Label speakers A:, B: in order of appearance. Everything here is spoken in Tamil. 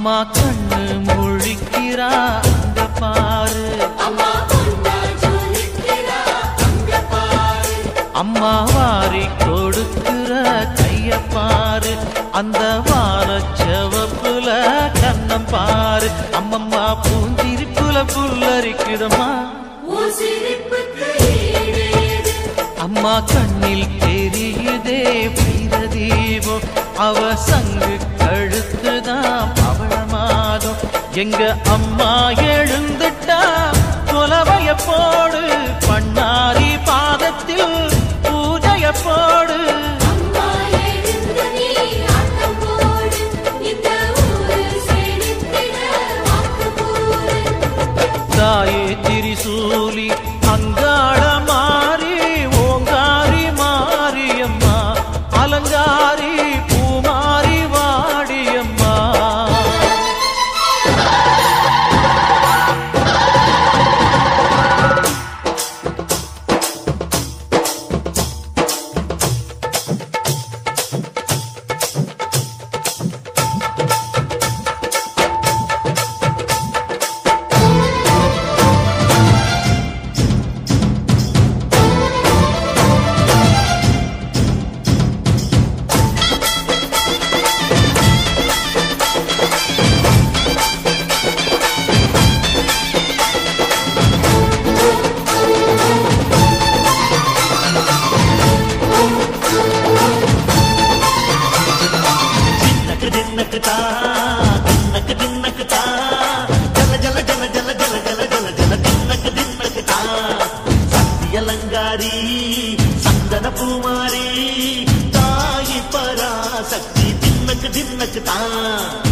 A: அம்மா கண்ணு முழிக்கிறா அங்க பாரு
B: அம்மா பொன்னா ஜொலிக்கிறா அங்க பாரு
A: அம்மா வாரி கொடுக்கிற கைய பாரு அந்த வாரச்சவப்புல கண்ணம் பாரு அம்மம்மா பூஞ்சிரிப்புல புல்லரிக்குதம்மா
B: உன் சிரிப்புக்கு ஈடேது
A: அம்மா கண்ணில் தெரியுதே வீர தீபம் அவ சங்கு கழுத்துதான் பவளமாதம் எங்க அம்மா எழுந்துட்டா கொலவைய போடு பண்ணாரி பாதத்தில் பூஜைய போடு
B: அம்மா எழுந்து நீ ஆட்டம் போடு இந்த ஊரு செழித்திட வாக்கு போடு
A: தாயே திரிசூலி அங்காள மாறி ஓங்காரி மாரியம்மா அலங்காரி பூமாரி வாடியம்மா
C: தின்னக்கு தின்னக்கு தா தின்னக்கு தின்னக்கு தா ஜல ஜல ஜல ஜல ஜல ஜல ஜல ஜல தின்னக்கு தின்னக்கு தா சக்தி அலங்காரி சந்தன பூமாரி தாயி பராசக்தி தின்னக்கு தின்னக்கு தா